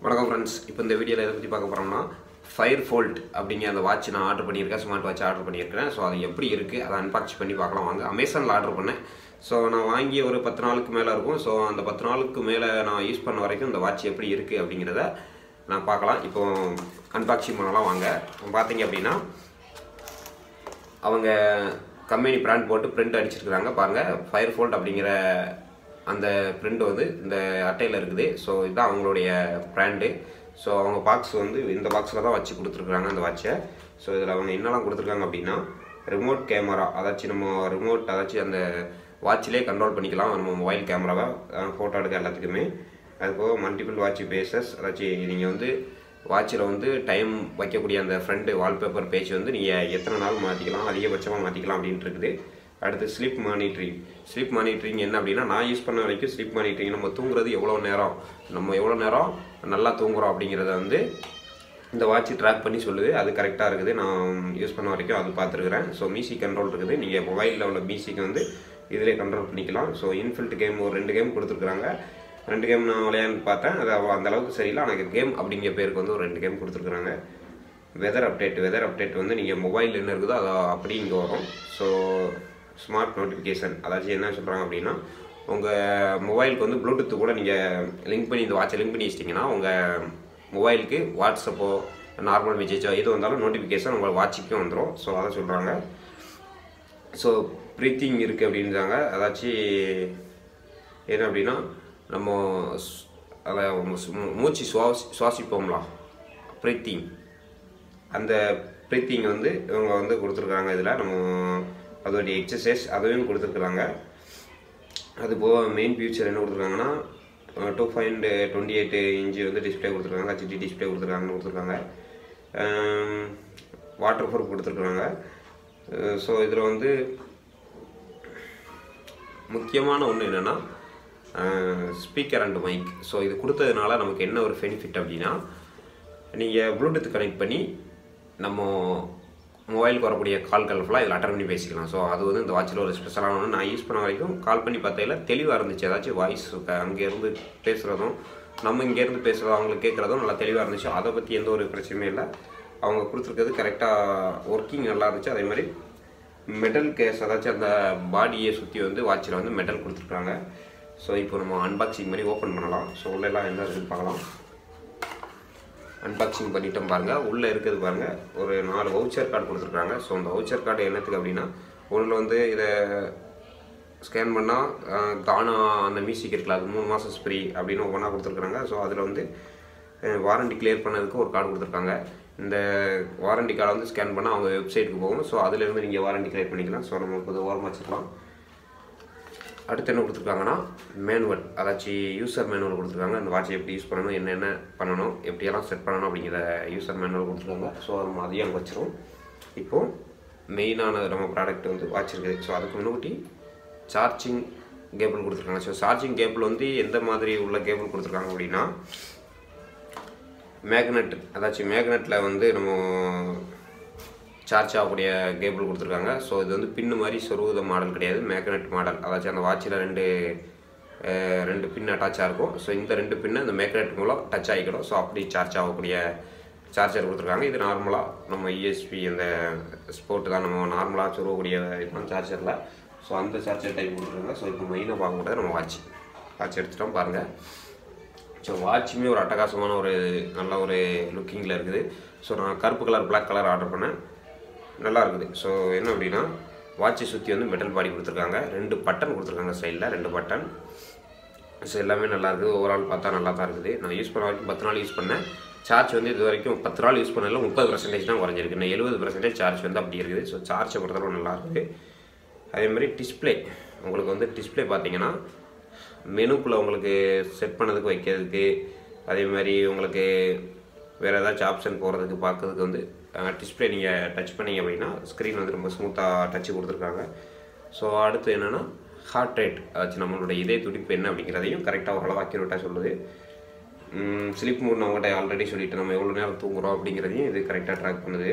வணக்கம் ஃப்ரெண்ட்ஸ் இப்போ இந்த வீடியோவில் எதை பற்றி பார்க்க போகிறோம்னா ஃபயர் ஃபோல்ட் அப்படிங்கிற அந்த வாட்ச் நான் ஆர்டர் பண்ணியிருக்கேன் ஸ்மார்ட் வாட்ச் ஆர்டர் பண்ணியிருக்கேன் ஸோ அது எப்படி இருக்குது அதை அன்பாக்ஸ் பண்ணி பார்க்கலாம் வாங்க அமேசானில் ஆர்டர் பண்ணேன் ஸோ நான் வாங்கி ஒரு பத்து நாளுக்கு மேலே இருக்கும் ஸோ அந்த பத்து நாளுக்கு மேலே நான் யூஸ் பண்ண வரைக்கும் இந்த வாட்ச் எப்படி இருக்குது அப்படிங்கிறத நான் பார்க்கலாம் இப்போ அன்பாக்சிங் பண்ணலாம் வாங்க பார்த்தீங்க அப்படின்னா அவங்க கம்பெனி பிராண்ட் போட்டு பிரிண்ட் அடிச்சிருக்கிறாங்க பாருங்கள் ஃபயர் ஃபோல்ட் அப்படிங்கிற அந்த பிரிண்ட் வந்து இந்த அட்டையில் இருக்குது ஸோ இதுதான் அவங்களுடைய பிராண்டு ஸோ அவங்க பாக்ஸ் வந்து இந்த பாக்ஸில் தான் வச்சு கொடுத்துருக்குறாங்க அந்த வாட்சை ஸோ இதில் அவங்க என்னெல்லாம் கொடுத்துருக்காங்க அப்படின்னா ரிமோட் கேமரா அதாச்சும் நம்ம ரிமோட் அதாச்சும் அந்த வாட்சிலே கண்ட்ரோல் பண்ணிக்கலாம் நம்ம மொபைல் கேமராவை ஃபோட்டோ எடுக்க எல்லாத்துக்குமே அது போக மல்டிபிள் வாட்ச் பேசஸ் அதாச்சும் நீங்கள் வந்து வாட்சில் வந்து டைம் வைக்கக்கூடிய அந்த ஃப்ரண்ட் வால்பேப்பர் பேஜ் வந்து நீங்கள் எத்தனை நாள் மாற்றிக்கலாம் அதிகபட்சமாக மாற்றிக்கலாம் அப்படின்ட்டு இருக்குது அடுத்து ஸ்லீப் மானிட்டரிங் ஸ்லீப் மானிட்டரிங் என்ன அப்படின்னா நான் யூஸ் பண்ண வரைக்கும் ஸ்லீப் மானிட்டரிங் நம்ம தூங்குறது எவ்வளோ நேரம் நம்ம எவ்வளோ நேரம் நல்லா தூங்குறோம் அப்படிங்கிறத வந்து இந்த வாட்ச் ட்ராக் பண்ணி சொல்லுது அது கரெக்டாக இருக்குது நான் யூஸ் பண்ண வரைக்கும் அது பார்த்துருக்குறேன் ஸோ மியூசிக் கண்ட்ரோல் இருக்குது நீங்கள் மொபைலில் உள்ள மியூசிக் வந்து இதிலே கண்ட்ரோல் பண்ணிக்கலாம் ஸோ இன்ஃபில்ட் கேம் ஒரு ரெண்டு கேம் கொடுத்துருக்குறாங்க ரெண்டு கேம் நான் விளையாண்டு பார்த்தேன் அது அவ்வளோ அந்த அளவுக்கு சரியில்லை ஆனால் கேம் அப்படிங்கிற பேருக்கு வந்து ஒரு ரெண்டு கேம் கொடுத்துருக்குறாங்க வெதர் அப்டேட் வெதர் அப்டேட் வந்து நீங்கள் மொபைல் என்ன இருக்குதோ அதை அப்படி இங்கே வரும் ஸோ ஸ்மார்ட் நோட்டிஃபிகேஷன் அதாச்சும் என்ன சொல்கிறாங்க அப்படின்னா உங்கள் மொபைலுக்கு வந்து ப்ளூடூத் கூட நீங்கள் லிங்க் பண்ணி இந்த வாட்சை லிங்க் பண்ணி வச்சிட்டிங்கன்னா உங்கள் மொபைலுக்கு வாட்ஸ்அப்போ நார்மல் மெசேஜோ எது வந்தாலும் நோட்டிஃபிகேஷன் உங்கள் வாட்சுக்கும் வந்துடும் ஸோ அதை சொல்கிறாங்க ஸோ ப்ரீத்திங் இருக்குது அப்படின்றாங்க அதாச்சும் என்ன அப்படின்னா நம்ம ஸ்- அதை மு- மூச்சு சுவாசி சுவாசிப்போம்ல ப்ரீத்திங் அந்த ப்ரீத்திங் வந்து இவங்க வந்து கொடுத்துருக்காங்க இதில் நம்ம அதோடைய எக்ஸசைஸ் அதுவும் கொடுத்துருக்குறாங்க அது போக மெயின் ஃபியூச்சர் என்ன கொடுத்துருக்காங்கன்னா two point twenty eight inch வந்து டிஸ்பிளே கொடுத்துருக்காங்க ஹெச்டி டிஸ்பிளே கொடுத்துருக்காங்கன்னு கொடுத்துருக்காங்க வாட்டர் ப்ரூஃப் கொடுத்துருக்குறாங்க ஸோ இதில் வந்து முக்கியமான ஒன்று என்னென்னா ஸ்பீக்கர் அண்ட் மைக் ஸோ இது கொடுத்ததுனால நமக்கு என்ன ஒரு பெனிஃபிட் அப்படின்னா நீங்கள் ப்ளூடூத் கனெக்ட் பண்ணி நம்ம மொபைலுக்கு வரக்கூடிய கால்கள் ஃபுல்லாக இதில் அட்டன் பண்ணி பேசிக்கலாம் ஸோ அது வந்து இந்த வாட்சில் ஒரு ஸ்பெஷலான ஒன்று நான் யூஸ் பண்ண வரைக்கும் கால் பண்ணி பார்த்ததில் தெளிவாக இருந்துச்சு ஏதாச்சும் வாய்ஸ் அங்கேருந்து பேசுகிறதும் நம்ம இங்கேருந்து பேசுகிறதும் அவங்களுக்கு கேட்குறதும் நல்லா தெளிவாக இருந்துச்சு அதை பற்றி எந்த ஒரு பிரச்சனையும் இல்லை அவங்க கொடுத்துருக்கிறது கரெக்டாக ஒர்க்கிங் நல்லா இருந்துச்சு அதே மாதிரி மெட்டல் கேஸ் அதாச்சும் அந்த பாடியை சுற்றி வந்து வாட்சில் வந்து மெட்டல் கொடுத்துருக்காங்க ஸோ இப்போ நம்ம அன்பாக்சிங் பண்ணி ஓப்பன் பண்ணலாம் ஸோ உள்ள எல்லாம் என்ன இருக்குன்னு பார்க்கலாம் அன்பாக்சிங் பண்ணிட்டோம் பாருங்கள் உள்ளே இருக்குது பாருங்கள் ஒரு நாலு வவுச்சர் கார்டு கொடுத்துருக்காங்க ஸோ அந்த வவுச்சர் கார்டு என்னத்துக்கு அப்படின்னா ஒன்றில் வந்து இதை ஸ்கேன் பண்ணால் கானா அந்த மியூசிக் இருக்குல்ல அது மூணு மாதம் ஃப்ரீ அப்படின்னு ஒவ்வொன்றா கொடுத்துருக்குறாங்க ஸோ அதில் வந்து வாரண்டி கிளியர் பண்ணதுக்கு ஒரு கார்டு கொடுத்துருக்காங்க இந்த வாரண்டி கார்டை வந்து ஸ்கேன் பண்ணால் அவங்க வெப்சைட்டுக்கு போகும் ஸோ அதிலேருந்து நீங்கள் வாரண்டி கிளியர் பண்ணிக்கலாம் ஸோ நம்ம இப்போ ஓரமாக வச்சுக்கலாம் அடுத்து என்ன கொடுத்துருக்காங்கன்னா மேனுவல் அதாச்சும் யூசர் மேனுவல் கொடுத்துருக்காங்க அந்த வாட்சை எப்படி யூஸ் பண்ணணும் என்னென்ன பண்ணணும் எப்படியெல்லாம் செட் பண்ணணும் அப்படிங்கிற யூசர் மேனுவல் கொடுத்துருக்காங்க ஸோ நம்ம அதையும் அங்கே வச்சிரும் இப்போது மெயினான நம்ம ப்ராடக்ட் வந்து வாட்ச் இருக்குது ஸோ அதுக்கு முன்னாடி சார்ஜிங் கேபிள் கொடுத்துருக்காங்க ஸோ சார்ஜிங் கேபிள் வந்து எந்த மாதிரி உள்ள கேபிள் கொடுத்துருக்காங்க அப்படின்னா மேக்னெட் அதாச்சும் மேக்னெட்டில் வந்து நம்ம சார்ஜ் ஆகக்கூடிய கேபிள் கொடுத்துருக்காங்க ஸோ இது வந்து பின்னு மாதிரி சொருகுத மாடல் கிடையாது மேக்னெட் மாடல் அதாச்சும் அந்த வாட்சில் ரெண்டு அஹ், ரெண்டு பின் அட்டாச்சாக இருக்கும் ஸோ இந்த ரெண்டு பின்னு அந்த மேக்னெட் மூலம் டச் ஆகிக்கிடும் ஸோ அப்படி சார்ஜ் ஆகக்கூடிய சார்ஜர் கொடுத்துருக்காங்க இது நார்மலாக நம்ம இஎஸ்பி அந்த ஸ்போர்ட் தான் நம்ம நார்மலாக சொருகக்கூடிய இதுதான் சார்ஜரில் ஸோ அந்த சார்ஜர் டைப் கொடுத்துருக்காங்க ஸோ இப்போ மெயினாக பார்க்கக்கூடாது நம்ம வாட்ச் வாட்ச் எடுத்துட்டோம் பாருங்கள் ஸோ வாட்சுமே ஒரு அட்டகாசமான ஒரு நல்ல ஒரு லுக்கிங்கில் இருக்குது ஸோ நான் கருப்பு கலர் Black கலர் ஆர்டர் பண்ணேன் நல்லா இருக்குது ஸோ என்ன அப்படின்னா வாட்சை சுற்றி வந்து மெட்டல் பாடி கொடுத்துருக்காங்க ரெண்டு பட்டன் கொடுத்துருக்காங்க சைடில் ரெண்டு பட்டன் ஸோ எல்லாமே நல்லா இருக்குது ஓவரால் பார்த்தா நல்லா தான் இருக்குது நான் யூஸ் பண்ண வரைக்கும் பத்து நாள் யூஸ் பண்ணேன் சார்ஜ் வந்து இது வரைக்கும் பத்து நாள் யூஸ் பண்ணதில் முப்பது பர்சன்டேஜ் தான் குறைஞ்சிருக்கு இன்னும் எழுபது பர்சன்டேஜ் சார்ஜ் வந்து அப்படி இருக்குது ஸோ சார்ஜை பொறுத்தளவு நல்லா இருக்குது அதே மாதிரி டிஸ்ப்ளே உங்களுக்கு வந்து டிஸ்ப்ளே பார்த்தீங்கன்னா மெனுக்குள்ளே உங்களுக்கு செட் பண்ணதுக்கு வைக்கிறதுக்கு அதே மாதிரி உங்களுக்கு வேறு ஏதாச்சும் ஆப்ஷன் போகிறதுக்கு பார்க்கறதுக்கு வந்து டிஸ்ப்ளே நீங்கள் டச் பண்ணீங்க அப்படின்னா ஸ்க்ரீன் வந்து ரொம்ப ஸ்மூத்தாக டச் கொடுத்துருக்காங்க ஸோ அடுத்து என்னென்னா ஹார்ட் ரேட் அதாச்சும் நம்மளோட இதய துடிப்பு என்ன அப்படிங்கிறதையும் கரெக்டாக ஓரளவு அக்யூரேட்டாக சொல்லுது ஸ்லீப் மூட் நான் உங்கள்கிட்ட ஆல்ரெடி சொல்லிட்டு நம்ம எவ்வளோ நேரம் தூங்குறோம் அப்படிங்கிறதையும் இது கரெக்டாக ட்ராக் பண்ணுது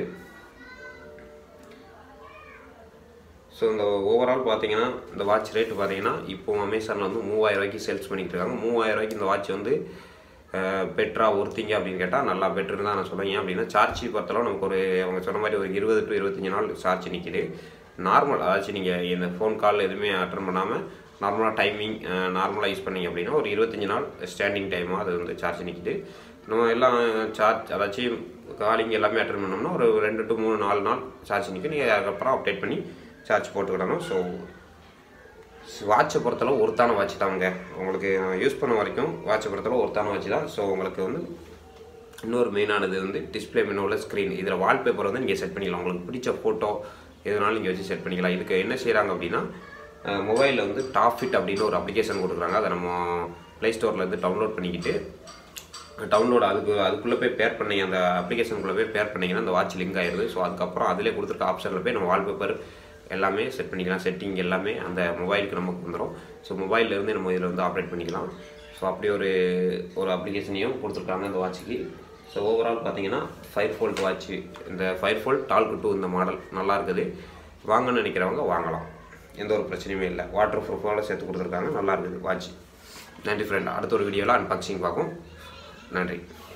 ஸோ இந்த ஓவரால் பார்த்தீங்கன்னா இந்த வாட்ச் ரேட்டு பார்த்தீங்கன்னா இப்போ அமேசானில் வந்து மூவாயிரம் ரூபாய்க்கு சேல்ஸ் பண்ணிட்டு இருக்காங்க மூவாயிரம் ரூபாய்க்கு இந்த வாட்ச் வந்து பெட்ரா ஒருத்திங்க அப்படின்னு கேட்டால் நல்லா பெட்ரு தான் நான் சொல்லுவேன் ஏன் அப்படின்னா சார்ஜ் பொறுத்தளவு நமக்கு ஒரு அவங்க சொன்ன மாதிரி ஒரு இருபது டு இருபத்தஞ்சி நாள் சார்ஜ் நிற்கிது நார்மல் அதாச்சும் நீங்கள் இந்த ஃபோன் கால் எதுவுமே அட்டன் பண்ணாமல் நார்மலாக டைமிங் நார்மலாக யூஸ் பண்ணீங்க அப்படின்னா ஒரு இருபத்தஞ்சி நாள் ஸ்டாண்டிங் டைமாக அது வந்து சார்ஜ் நிற்கிது நம்ம எல்லாம் சார்ஜ் அதாச்சும் காலிங் எல்லாமே அட்டன் பண்ணோம்னா ஒரு ரெண்டு டு மூணு நாலு நாள் சார்ஜ் நிற்கும் நீங்கள் அதுக்கப்புறம் அப்டேட் பண்ணி சார்ஜ் போட்டுக்கிடணும் ஸோ வாட்சை பொறுத்தளவு ஒருத்தான வாட்ச் தாங்க உங்களுக்கு யூஸ் பண்ண வரைக்கும் வாட்சை பொறுத்தளவு ஒருத்தான வாட்ச் தான் ஸோ உங்களுக்கு வந்து இன்னொரு மெயினானது வந்து டிஸ்பிளே மெனுவில் ஸ்க்ரீன் இதில் வால்பேப்பர் வந்து நீங்கள் செட் பண்ணிக்கலாம் உங்களுக்கு பிடிச்ச ஃபோட்டோ எதுனாலும் நீங்கள் வச்சு செட் பண்ணிக்கலாம் இதுக்கு என்ன செய்கிறாங்க அப்படின்னா மொபைலில் வந்து டாப்ஃபிட் அப்படின்னு ஒரு அப்ளிகேஷன் கொடுக்குறாங்க அதை நம்ம ப்ளே ஸ்டோர்லேருந்து டவுன்லோட் பண்ணிக்கிட்டு டவுன்லோட் அதுக்கு அதுக்குள்ளே போய் பேர் பண்ணி அந்த அப்ளிகேஷனுக்குள்ளே போய் பேர் பண்ணிங்கன்னா அந்த வாட்ச் லிங்க் ஆயிடுது ஸோ அதுக்கப்புறம் அதிலே கொடுத்துருக்க ஆப்ஷனில் போய் நம்ம வால்பேப்பர் எல்லாமே செட் பண்ணிக்கலாம் செட்டிங் எல்லாமே அந்த மொபைலுக்கு நமக்கு வந்துடும் ஸோ மொபைல்லேருந்து நம்ம இதில் வந்து ஆப்ரேட் பண்ணிக்கலாம் ஸோ அப்படி ஒரு ஒரு அப்ளிகேஷனையும் கொடுத்துருக்காங்க இந்த வாட்சுக்கு ஸோ ஓவரால் பார்த்தீங்கன்னா ஃபைவ் ஃபோல்ட் வாட்ச் இந்த ஃபைவ் ஃபோல்ட் டால்கு டூ இந்த மாடல் நல்லா இருக்குது வாங்கன்னு நினைக்கிறவங்க வாங்கலாம் எந்த ஒரு பிரச்சனையுமே இல்லை வாட்டர் ப்ரூஃபோட சேர்த்து கொடுத்துருக்காங்க நல்லா இருக்குது வாட்ச் நன்றி ஃப்ரெண்ட் அடுத்த ஒரு வீடியோவில் அன்பாக்சிங் பார்க்கும் நன்றி